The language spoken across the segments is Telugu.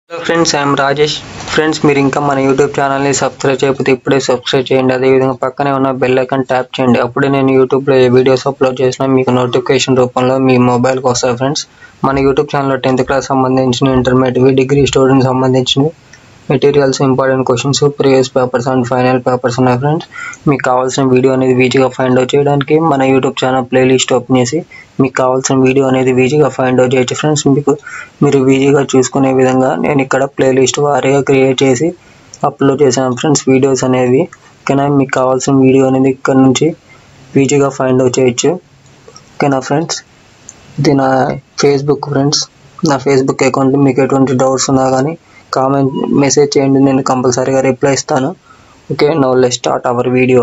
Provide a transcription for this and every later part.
hello friends I'm Rajesh friends మీరు ఇంకా మన యూట్యూబ్ ఛానల్ని సబ్స్క్రైబ్ చేయకపోతే ఇప్పుడే సబ్స్క్రైబ్ చేయండి అదేవిధంగా పక్కనే ఉన్న బెల్ ఐకాన్ ట్యాప్ చేయండి అప్పుడే నేను యూట్యూబ్లో ఏ వీడియోస్ అప్లోడ్ చేసినా మీకు నోటిఫికేషన్ రూపంలో మీ మొబైల్కి వస్తాయి ఫ్రెండ్స్ మన యూట్యూబ్ ఛానల్లో టెన్త్ క్లాస్ సంబంధించిన ఇంటర్మీడియట్ డిగ్రీ స్టూడెంట్ సంబంధించిన materials important questions previous papers and final papers ఉన్నాయి ఫ్రెండ్స్ మీకు కావాల్సిన వీడియో అనేది ఈజీగా ఫైండ్ అవుట్ చేయడానికి మన యూట్యూబ్ ఛానల్ ప్లేలిస్ట్ ఓపెన్ చేసి మీకు కావాల్సిన వీడియో అనేది ఈజీగా ఫైండ్ అవుట్ చేయొచ్చు ఫ్రెండ్స్ మీకు మీరు ఈజీగా చూసుకునే విధంగా నేను ఇక్కడ ప్లేలిస్ట్ వారీగా క్రియేట్ చేసి అప్లోడ్ చేశాను ఫ్రెండ్స్ వీడియోస్ అనేవి ఓకేనా మీకు కావాల్సిన వీడియో అనేది ఇక్కడ నుంచి ఈజీగా ఫైండ్ అవుట్ చేయొచ్చు ఓకేనా ఫ్రెండ్స్ ఇది నా ఫేస్బుక్ ఫ్రెండ్స్ నా ఫేస్బుక్ అకౌంట్ మీకు ఎటువంటి డౌట్స్ ఉన్నా కానీ కామెంట్ మెసేజ్ చేయండి నేను కంపల్సరీగా రిప్లై ఇస్తాను okay no let start our video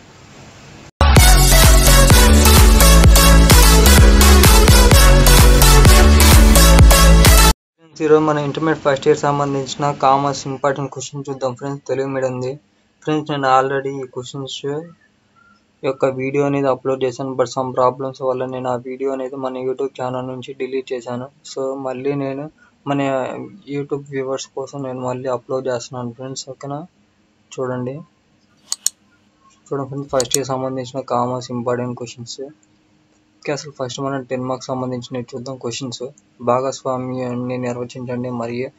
ఈరోజు మన ఇంటర్మీడియట్ ఫస్ట్ ఇయర్ సంబంధించిన కామర్స్ ఇంపార్టెంట్ క్వశ్చన్ చూద్దాం ఫ్రెండ్స్ తెలుగు మీడియంది ఫ్రెండ్స్ నేను ఆల్రెడీ ఈ క్వశ్చన్స్ యొక్క వీడియో అనేది అప్లోడ్ చేశాను బట్ సమ్ ప్రాబ్లమ్స్ వల్ల నేను ఆ వీడియో అనేది మన యూట్యూబ్ ఛానల్ నుంచి డిలీట్ చేశాను సో మళ్ళీ నేను మన యూట్యూబ్ వ్యూవర్స్ కోసం నేను మళ్ళీ అప్లోడ్ చేస్తున్నాను ఫ్రెండ్స్ ఓకేనా చూడండి చూడండి ఫ్రెండ్స్ ఫస్ట్ ఇయర్ సంబంధించిన కామర్స్ ఇంపార్టెంట్ క్వశ్చన్స్ ఓకే అసలు ఫస్ట్ మనం టెన్ మార్క్స్ సంబంధించినవి చూద్దాం క్వశ్చన్స్ భాగస్వామ్యాన్ని నిర్వచించండి మరియు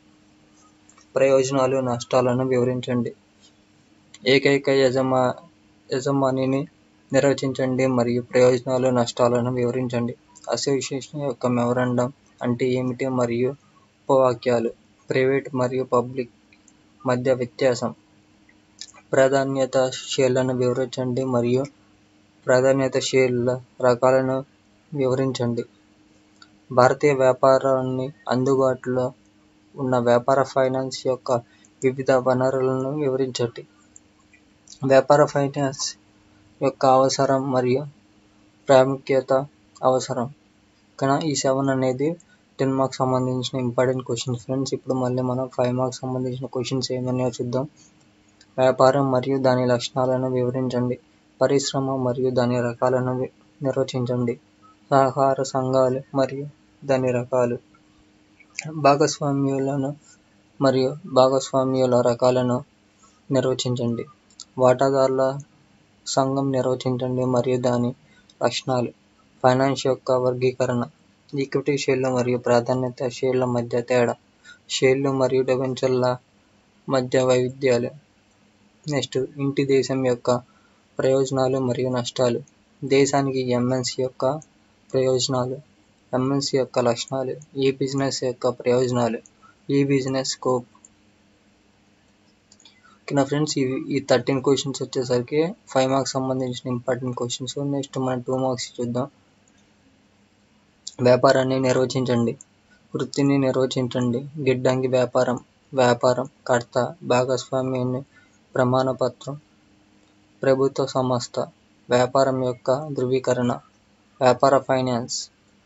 ప్రయోజనాలు నష్టాలను వివరించండి ఏకైక యజమా యజమానిని నిర్వచించండి మరియు ప్రయోజనాలు నష్టాలను వివరించండి అసోసియేషన్ యొక్క మెమరాండం అంటే ఏమిటి మరియు ఉపవాక్యాలు ప్రైవేట్ మరియు పబ్లిక్ మధ్య వ్యత్యాసం ప్రాధాన్యత షేర్లను వివరించండి మరియు ప్రాధాన్యత షేర్ల రకాలను వివరించండి భారతీయ వ్యాపారాన్ని అందుబాటులో ఉన్న వ్యాపార ఫైనాన్స్ యొక్క వివిధ వనరులను వివరించండి వ్యాపార ఫైనాన్స్ యొక్క అవసరం మరియు ప్రాముఖ్యత అవసరం కానీ ఈ సెవెన్ అనేది టెన్ మార్క్స్ సంబంధించిన ఇంపార్టెంట్ క్వశ్చన్స్ ఫ్రెండ్స్ ఇప్పుడు మళ్ళీ మనం ఫైవ్ మార్క్స్ సంబంధించిన క్వశ్చన్స్ ఏమన్నాయో చూద్దాం వ్యాపారం మరియు దాని లక్షణాలను వివరించండి పరిశ్రమ మరియు దాని రకాలను నిర్వచించండి సహకార సంఘాలు మరియు దాని రకాలు భాగస్వామ్యులను మరియు భాగస్వామ్యుల రకాలను నిర్వచించండి వాటాదారుల సంఘం నిర్వచించండి మరియు దాని లక్షణాలు ఫైనాన్స్ యొక్క వర్గీకరణ ఈక్విటీ షేర్లు మరియు ప్రాధాన్యత షేర్ల మధ్య తేడా షేర్లు మరియు డిబెంచర్ల మధ్య వైవిధ్యాలు నెక్స్ట్ ఇంటి దేశం యొక్క ప్రయోజనాలు మరియు నష్టాలు దేశానికి ఎంఎన్సి యొక్క ప్రయోజనాలు ఎంఎన్సి యొక్క లక్షణాలు ఈ బిజినెస్ యొక్క ప్రయోజనాలు ఈ బిజినెస్ స్కోప్ ఓకేనా ఫ్రెండ్స్ ఇవి ఈ థర్టీన్ క్వశ్చన్స్ వచ్చేసరికి ఫైవ్ మార్క్స్ సంబంధించిన ఇంపార్టెంట్ క్వశ్చన్స్ నెక్స్ట్ మనం టూ మార్క్స్ చూద్దాం వ్యాపారాన్ని నిర్వచించండి వృత్తిని నిర్వచించండి గిడ్డంగి వ్యాపారం వ్యాపారం కర్త భాగస్వామ్యాన్ని ప్రమాణపత్రం ప్రభుత్వ సంస్థ వ్యాపారం యొక్క ధృవీకరణ వ్యాపార ఫైనాన్స్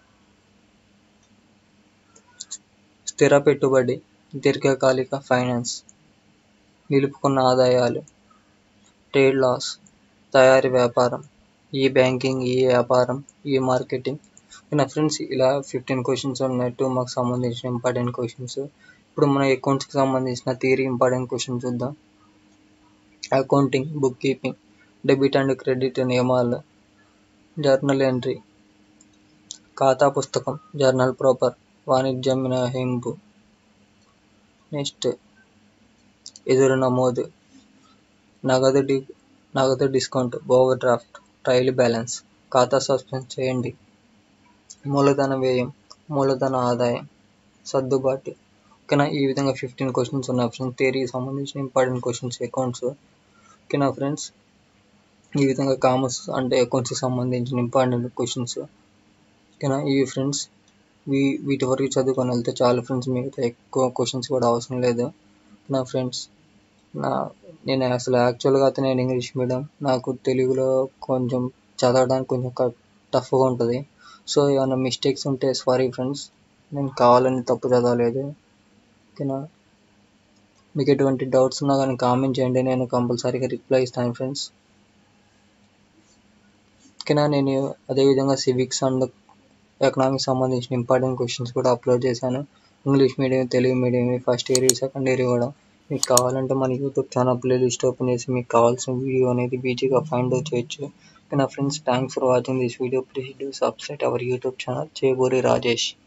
స్థిర పెట్టుబడి దీర్ఘకాలిక ఫైనాన్స్ నిలుపుకున్న ఆదాయాలు ట్రేడ్ లాస్ తయారీ వ్యాపారం ఈ బ్యాంకింగ్ ఈ వ్యాపారం ఈ మార్కెటింగ్ నా ఫ్రెండ్స్ ఇలా ఫిఫ్టీన్ క్వశ్చన్స్ ఉన్నాయి టూ మార్క్స్ సంబంధించిన ఇంపార్టెంట్ క్వశ్చన్స్ ఇప్పుడు మన అకౌంట్స్కి సంబంధించిన థియరీ ఇంపార్టెంట్ క్వశ్చన్ చూద్దాం accounting book keeping debit and credit నియమాలు జర్నల్ ఎంట్రీ ఖాతా పుస్తకం జర్నల్ ప్రాపర్ వాణిజ్య మినహాయింపు నెక్స్ట్ ఎదురు నమోదు నగదు డి నగదు discount overdraft trial balance ఖాతా సస్పెండ్ చేయండి మూలధన వ్యయం మూలధన ఆదాయం సర్దుబాటు ఓకేనా ఈ విధంగా ఫిఫ్టీన్ క్వశ్చన్స్ ఉన్నాయి ఫ్రెండ్స్ థియరీకి సంబంధించిన ఇంపార్టెంట్ క్వశ్చన్స్ అకౌంట్స్ ఓకేనా ఫ్రెండ్స్ ఈ విధంగా కామర్స్ అంటే అకౌంట్స్కి సంబంధించిన ఇంపార్టెంట్ క్వశ్చన్స్ ఓకేనా ఇవి ఫ్రెండ్స్ వీ వీటి వరకు చదువుకొని వెళ్తే చాలు ఫ్రెండ్స్ మిగతా ఎక్కువ క్వశ్చన్స్ కూడా అవసరం లేదు నా ఫ్రెండ్స్ నా నేను అసలు యాక్చువల్గా అయితే నేను ఇంగ్లీష్ మీడియం నాకు తెలుగులో కొంచెం చదవడానికి కొంచెం టఫ్గా ఉంటుంది సో ఏమైనా మిస్టేక్స్ ఉంటే సారీ ఫ్రెండ్స్ నేను కావాలని తప్పు చదవలేదు ఓకేనా మీకు ఎటువంటి డౌట్స్ ఉన్నా కానీ కామెంట్ చేయండి నేను కంపల్సరీగా రిప్లై ఇస్తాను ఫ్రెండ్స్ ఓకేనా నేను అదేవిధంగా సివిక్స్ అండ్ ఎకనామిక్స్ సంబంధించిన ఇంపార్టెంట్ క్వశ్చన్స్ కూడా అప్లోడ్ చేశాను English medium Telugu medium first year second year కూడా మీకు కావాలంటే మన యూట్యూబ్ ఛానల్ ప్లేలిస్ట్ ఓపెన్ చేసి మీకు కావాల్సిన వీడియో అనేది ఈజీగా ఫైండ్ అవుట్ చేయొచ్చు ఓకే నా friends thanks for watching this video please do subscribe our YouTube channel Cheburi Rajesh